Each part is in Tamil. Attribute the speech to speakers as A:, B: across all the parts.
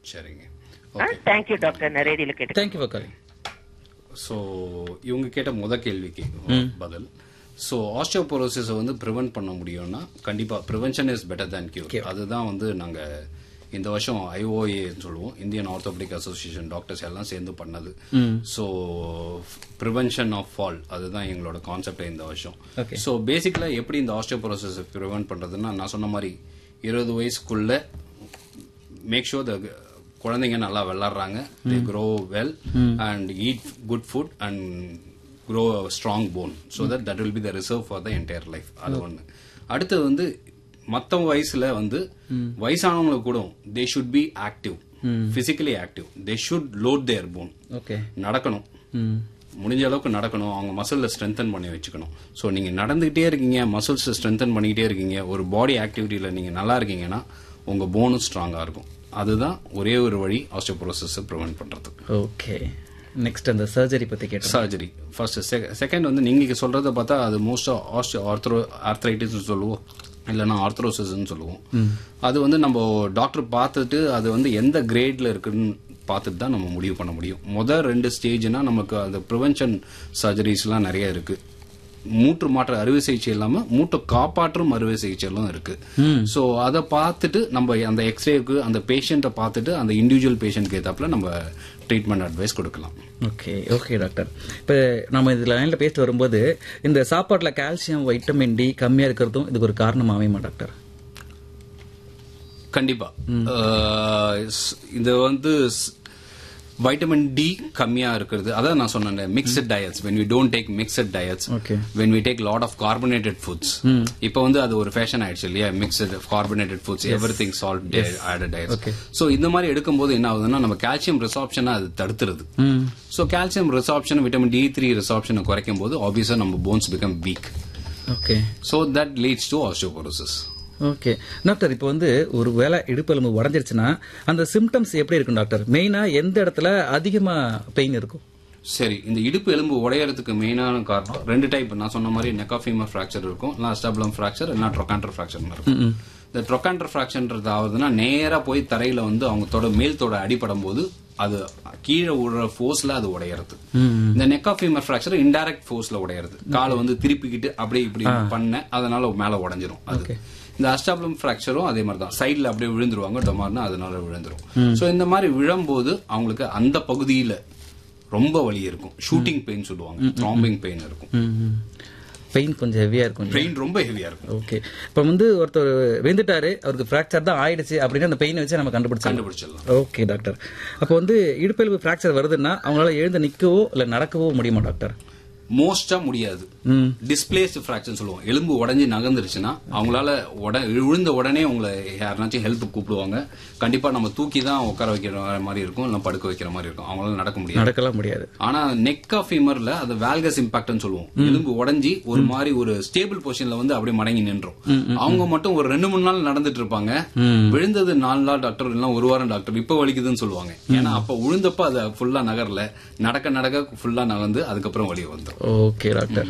A: சரிங்க
B: தேங்க்யூ டாக்டர் நான் ரேடியோல கேட்டு
C: தேங்க்யூ ஃபார் காலிங்
A: ஸோ இவங்க கேட்ட முத கேள்விக்கு பதில் ஸோ ஆஸ்டியோபோரோசிஸை வந்து ப்ரிவென்ட் பண்ண முடியும்னா கண்டிப்பா prevention is better than cure அதுதான் வந்து நாங்க இந்த வருஷம் ஐஓஏன்னு சொல்லுவோம் இந்தியன் ஆர்த்தோபெடிக் அசோசியேஷன் டாக்டர்ஸ் எல்லாம் சேர்ந்து பண்ணது ஸோ ப்ரிவென்ஷன் ஆஃப் ஃபால் அதுதான் எங்களோட கான்செப்ட் இந்த வருஷம்
C: Okay.
A: ஸோ பேசிக்கலா எப்படி இந்த ஆஸ்டியோபோரோசிஸ் ப்ரிவென்ட் பண்றதுன்னா நான் சொன்ன மாதிரி இருபது வயசுக்குள்ள மேக் ஷோர் த குழந்தைங்க நல்லா விளாடுறாங்க they grow well and eat good food and grow strong bone so that that will be the reserve for the entire life அது ஒன்று அடுத்தது வந்து மற்ற வயசுல வந்து வயசானவங்களுக்கு கூட they should be active physically active they should load their bone
C: okay
A: நடக்கணும்
C: ம்
A: முடிஞ்ச அளவுக்கு நடக்கணும் அவங்க மசில்ல ஸ்ட்ரென்தன் பண்ணி வச்சுக்கணும் ஸோ நீங்க நடந்துகிட்டே இருக்கீங்க மசில்ஸ் ஸ்ட்ரென்தன் பண்ணிக்கிட்டே இருக்கீங்க ஒரு பாடி ஆக்டிவிட்டியில நீங்க நல்லா இருக்கீங்கன்னா உங்க போனும் ஸ்ட்ராங்கா இருக்கும் அதுதான் ஒரே ஒரு வழி ஆஸ்டியோபோரோசிஸ் ப்ரிவென்ட் பண்றதுக்கு
C: ஓகே நெக்ஸ்ட் அந்த சர்ஜரி பத்தி கேட்டோம்
A: சர்ஜரி ஃபர்ஸ்ட் செகண்ட் வந்து நீங்க சொல்றத பார்த்தா அது மோஸ்டா ஆஸ்டியோ ஆர்த்ரோ ஆர்த்ரைட்டிஸ் சொல்லுவோம் இல்லைன்னா ஆர்த்ரோசிஸ்ன்னு சொல்லுவோம் அது வந்து நம்ம டாக்டர் பார்த்துட்டு அது வந்து எந்த கிரேட்ல இருக்குன்னு பார்த்துட்டு தான் நம்ம முடிவு பண்ண முடியும் முதல் ரெண்டு ஸ்டேஜ்னா நமக்கு அந்த ப்ரிவென்ஷன் சர்ஜரிஸ்லாம் நிறைய இருக்கு மூட்டு மாற்ற அறுவை சிகிச்சை இல்லாம மூட்டை காப்பாற்றும் அறுவை சிகிச்சைலாம் இருக்கு சோ அதை பார்த்துட்டு நம்ம அந்த எக்ஸ்ரேக்கு அந்த பேஷண்ட்டை பார்த்துட்டு அந்த இண்டிவிஜுவல் பேஷண்ட்க்கு ஏத்தாப்புல நம்ம ட்ரீட்மெண்ட் அட்வைஸ் கொடுக்கலாம்
C: ஓகே ஓகே டாக்டர் இப்போ நம்ம இதில் லைனில் பேசிட்டு வரும்போது இந்த சாப்பாட்டில் கால்சியம் வைட்டமின் டி கம்மியாக இருக்கிறதும் இதுக்கு ஒரு காரணம் அமையுமா டாக்டர்
A: கண்டிப்பா அஹ், ஸ்- இது வந்து வைட்டமின் டி கம்மியா இருக்கிறது அதான் நான் சொன்னேன் mixed diets when we don't take mixed diets
C: Okay.
A: when we take lot of carbonated foods இப்போ வந்து அது ஒரு ஃபேஷன் ஆயிடுச்சு இல்லையா mixed carbonated foods everything salt added diets
C: Okay.
A: So இந்த மாதிரி எடுக்கும்போது என்ன ஆகுதுன்னா நம்ம கால்சியம் ரிசாப்ஷனை அது தடுத்துருது
C: ம்
A: so calcium resorption vitamin D three ரிசாப்ஷனை குறைக்கும் போது ஆப்வியஸா நம்ம bones become weak
C: okay
A: so that leads to osteoporosis
C: okay doctor இப்போ வந்து ஒரு வேளை இடுப்பெலும்பு உடஞ்சிருச்சுன்னா அந்த சிம்டம்ஸ் எப்படி இருக்கும் டாக்டர் மெயினாக எந்த இடத்துல அதிகமாக பெயின் இருக்கும்
A: சரி இந்த இடுப்பு எலும்பு உடையறதுக்கு மெயினான காரணம் ரெண்டு டைப் நான் சொன்ன மாதிரி நெக்காஃபீமர் ஃபிராக்சர் இருக்கும் இல்லை அஸ்டாபுலம் ஃபிராக்சர் இல்லைனா ட்ரொகாண்டர் ஃபிராக்சர் இருக்கும் இந்த ட்ரொகாண்டர் ஃபிராக்சர்ன்றது ஆகுதுன்னா நேரா போய் தரையில வந்து அவங்க தொட மேல் தொட அடிபடும் போது அது கீழே விடுற ஃபோர்ஸ்ல அது உடையறது இந்த நெக்காஃபீமர் ஃபிராக்சர் இன்டைரக்ட் ஃபோர்ஸ்ல உடையறது காலை வந்து திருப்பிக்கிட்டு அப்படியே இப்படி பண்ண அதனால மேல உடைஞ்சிரும் அது இந்த அஸ்டாபுலம் ஃபிராக்சரும் அதே மாதிரி தான் சைடில் அப்படியே விழுந்துருவாங்க டொமார்னா அதனால விழுந்துரும் ஸோ இந்த மாதிரி விழும்போது அவங்களுக்கு அந்த பகுதியில ரொம்ப வலி இருக்கும் ஷூட்டிங் பெயின் சொல்லுவாங்க த்ராம்பிங் பெயின் இருக்கும்
C: பெயின் கொஞ்சம் ஹெவியாக இருக்கும்
A: பெயின் ரொம்ப ஹெவியா இருக்கும்
C: ஓகே இப்போ வந்து ஒருத்தர் விழுந்துட்டாரு அவருக்கு ஃப்ராக்சர் தான் ஆயிடுச்சு அப்படின்னு அந்த பெயினை வச்சு நம்ம கண்டுபிடிச்சோம்
A: கண்டுபிடிச்சிடலாம்
C: ஓகே டாக்டர் அப்போ வந்து இடுப்பெலும்பு ஃப்ராக்சர் வருதுன்னா அவங்களால எழுந்து நிற்கவோ இல்லை நடக்கவோ முடியுமா டாக்டர்
A: மோஸ்டா முடியாது
C: ம்
A: டிஸ்பிளேஸ்டு ஃபிராக்சர் சொல்லுவோம் எலும்பு உடஞ்சி நகர்ந்துருச்சுன்னா அவங்களால உட விழுந்த உடனே உங்களை யாருனாச்சும் ஹெல்ப் கூப்பிடுவாங்க கண்டிப்பா நம்ம தூக்கி தான் உட்கார வைக்கிற மாதிரி இருக்கும் இல்லை படுக்க வைக்கிற மாதிரி இருக்கும் அவங்களால நடக்க முடியாது
C: நடக்கலாம் முடியாது
A: ஆனா நெக் ஆஃப் ஃபீமர்ல அது வேல்கஸ் இம்பாக்ட்னு சொல்லுவோம் எலும்பு உடைஞ்சி ஒரு மாதிரி ஒரு ஸ்டேபிள் பொசிஷன்ல வந்து அப்படியே மடங்கி நின்றோம் அவங்க மட்டும் ஒரு ரெண்டு மூணு நாள் நடந்துட்டு இருப்பாங்க விழுந்தது நாலு நாள் டாக்டர் இல்லைன்னா ஒரு வாரம் டாக்டர் இப்ப வலிக்குதுன்னு சொல்லுவாங்க ஏன்னா அப்ப விழுந்தப்ப அது ஃபுல்லா நகரல நடக்க நடக்க ஃபுல்லா நகர்ந்து அதுக்கப்புறம் வலி வந்துடும்
C: ஓகே டாக்டர்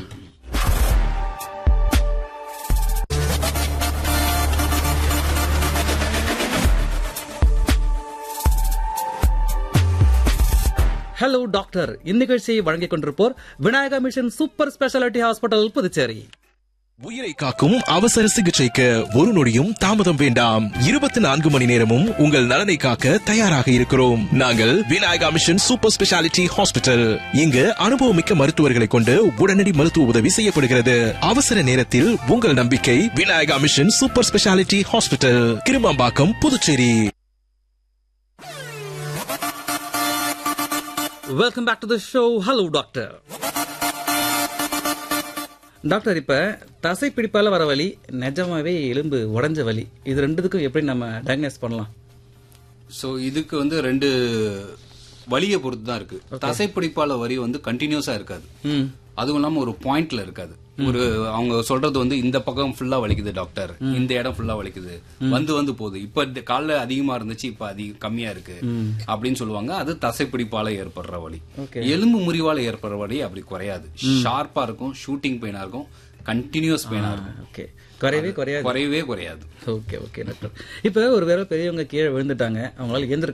C: ஹலோ டாக்டர் இந்நிகழ்ச்சியை வழங்கிக் கொண்டிருப்போர் Vinayaka mission super speciality hospital Puducherry
D: உயிரை காக்கும் அவசர சிகிச்சைக்கு ஒரு நொடியும் தாமதம் வேண்டாம் இருபத்தி நான்கு மணி நேரமும் உங்கள் நலனை காக்க தயாராக இருக்கிறோம் நாங்கள் Vinayaka mission super speciality hospital இங்கு அனுபவமிக்க மருத்துவர்களை கொண்டு உடனடி மருத்துவ உதவி செய்யப்படுகிறது அவசர நேரத்தில் உங்கள் நம்பிக்கை Vinayaka mission super speciality hospital Kirumampakkam Puducherry
C: welcome back to the show hello doctor doctor இப்ப தசை பிடிப்பால வர வலி நிஜமாவே எலும்பு உடைஞ்ச வலி இது ரெண்டுத்துக்கும் எப்படி நம்ம டயக்னைஸ் பண்ணலாம்
A: சோ இதுக்கு வந்து ரெண்டு வலியை பொறுத்து தான் இருக்கு தசைப்பிடிப்பால வரி வந்து கண்டினியூஸா இருக்காது
C: ம்
A: அதுவும் இல்லாம ஒரு பாயிண்ட்ல இருக்காது ஒரு அவங்க சொல்றது வந்து இந்த பக்கம் ஃபுல்லா வலிக்குது டாக்டர் இந்த இடம் ஃபுல்லா வலிக்குது வந்து வந்து போகுது இப்ப இந்த கால்ல அதிகமா இருந்துச்சு இப்ப அதிக கம்மியா இருக்கு அப்படின்னு சொல்லுவாங்க அது தசைப்பிடிப்பால ஏற்படுற வலி
C: Okay.
A: எலும்பு முறிவால ஏற்படுற வலி அப்படி குறையாது ஷார்ப்பா இருக்கும் ஷூட்டிங் பெயினா இருக்கும் கண்டினியூஸ் பெயினா இருக்கும்
C: ஓகே குறையவே குறையாது
A: குறையவே குறையாது
C: ஓகே ஓகே டாக்டர் இப்போ ஒரு வேளை பெரியவங்க கீழே விழுந்துட்டாங்க அவங்களால எந்திர